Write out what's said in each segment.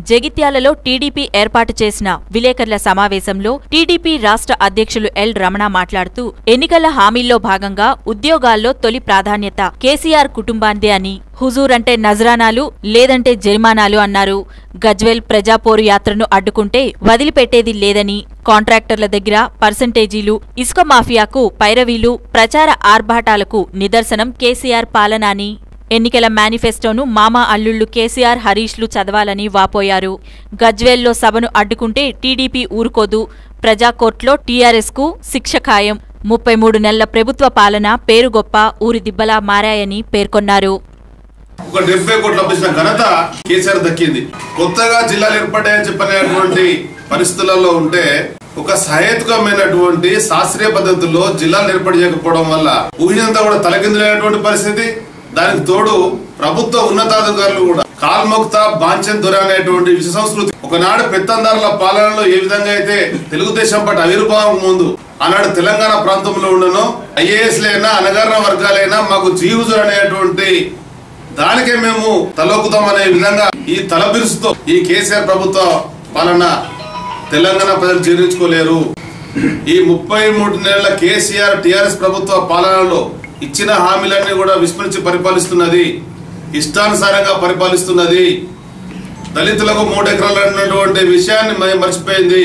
జగిత్యాలలో టీడీపీ ఏర్పాటు చేసిన విలేకరుల సమావేశంలో టీడీపీ రాష్ట్ర అధ్యక్షులు ఎల్ రమణ మాట్లాడుతూ ఎన్నికల హామీల్లో భాగంగా ఉద్యోగాల్లో తొలి ప్రాధాన్యత కేసీఆర్ కుటుంబాందే అని హుజూర్ అంటే నజరానాలు లేదంటే జరిమానాలు అన్నారు గజ్వెల్ ప్రజాపోరు యాత్రను అడ్డుకుంటే వదిలిపెట్టేది లేదని కాంట్రాక్టర్ల దగ్గర పర్సంటేజీలు ఇసుక మాఫియాకు పైరవీలు ప్రచార ఆర్భాటాలకు నిదర్శనం కేసీఆర్ పాలన అని ఎన్నికల మేనిఫెస్టోను మామా అల్లుళ్లు కేసీఆర్ హరీష్లు చదవాలని వాపోయారు గజ్వేల్లో సభను అడ్డుకుంటే టీడీపీ ఊరుకోదు ప్రజాకోర్టులో టీఆర్ఎస్కు శిక్ష ఖాయం ముప్పై మూడు నెలల ప్రభుత్వ పాలన పేరు గొప్ప ఊరి దిబ్బలా మారాయని పేర్కొన్నారు ఒక డెబ్బై కోట్లు అప్పించిన ఘనత కేసీఆర్ దక్కింది కొత్తగా జిల్లాలు ఏర్పడ్డాయని చెప్పనేటువంటి పరిస్థితులలో ఉంటే ఒక సహేతుకమైనటువంటి శాస్త్రీయ పద్ధతుల్లో జిల్లాలు ఏర్పాటు చేయకపోవడం వల్ల ఊహినంతా కూడా తలకిందులైనటువంటి పరిస్థితి దానికి తోడు ప్రభుత్వ ఉన్నతాధికారులు కూడా కాల్మొక్త బాంఛన్ దొర అనేటువంటి విష సంస్కృతి ఒకనాడు పెత్తందారుల పాలనలో ఏ విధంగా అయితే తెలుగుదేశం పట్ల ఆవిర్భావం ముందు ఆనాడు తెలంగాణ ప్రాంతంలో ఉండను ఐఏఎస్ లైనా అనగారిన వర్గాలైనా మాకు జీవుజు అనేటువంటి దానికే మేము తలొక్కుతాం అనే విధంగా ఈ తలబిరుసుతో ఈ కేసీఆర్ ప్రభుత్వ పాలన తెలంగాణ ప్రజలు జీర్ణించుకోలేరు ఈ ముప్పై మూడు నెలల కేసీఆర్ టిఆర్ఎస్ ప్రభుత్వ పాలనలో ఇచ్చిన హామీలన్నీ కూడా విస్మరించి పరిపాలిస్తున్నది ఇష్టానుసారంగా పరిపాలిస్తున్నది దళితులకు మూడు ఎకరాలు అన్నటువంటి విషయాన్ని మ- మర్చిపోయింది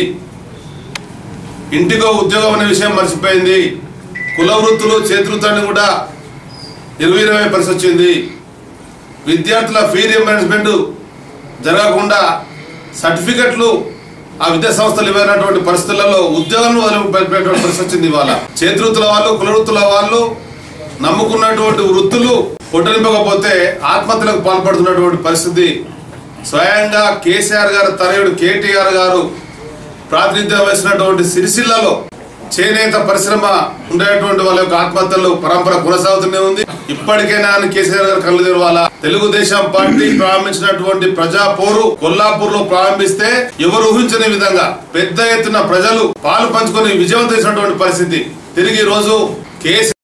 ఇంటికో ఉద్యోగం అనే విషయం మర్చిపోయింది కుల వృత్తులు చేతివృత్తాన్ని కూడా నిర్వీర్యమై పరిస్థితి వచ్చింది విద్యార్థుల ఫీ రియంబర్స్మెంట్ జరగకుండా సర్టిఫికెట్లు ఆ విద్యా సంస్థలు ఇవ్వనటువంటి పరిస్థితులలో ఉద్యోగాలను వదిలిపెట్టేటువంటి పరిస్థితి వచ్చింది ఇవాళ చేతివృత్తుల వాళ్ళు కుల వృత్తుల వాళ్ళు నమ్ముకున్నటువంటి వృత్తులు పొట్టనింపకపోతే ఆత్మహత్యలకు పాల్పడుతున్నటువంటి పరిస్థితి స్వయంగా కేసీఆర్ గారు తనయుడు కేటీఆర్ గారు ప్రాతినిధ్యం వహిస్తున్నటువంటి సిరిసిల్లలో చేనేత పరిశ్రమ ఉండేటువంటి వాళ్ళ యొక్క ఆత్మహత్యలు పరంపర కొనసాగుతూనే ఉంది ఇప్పటికైనా ఆయన కేసీఆర్ గారు కళ్ళు తెరవాలా తెలుగుదేశం పార్టీ ప్రారంభించినటువంటి ప్రజా పోరు కొల్లాపూర్ లో ప్రారంభిస్తే ఎవరు ఊహించని విధంగా పెద్ద ఎత్తున ప్రజలు పాలు పంచుకొని విజయవంతం చేసినటువంటి పరిస్థితి తిరిగి ఈ రోజు కేసీ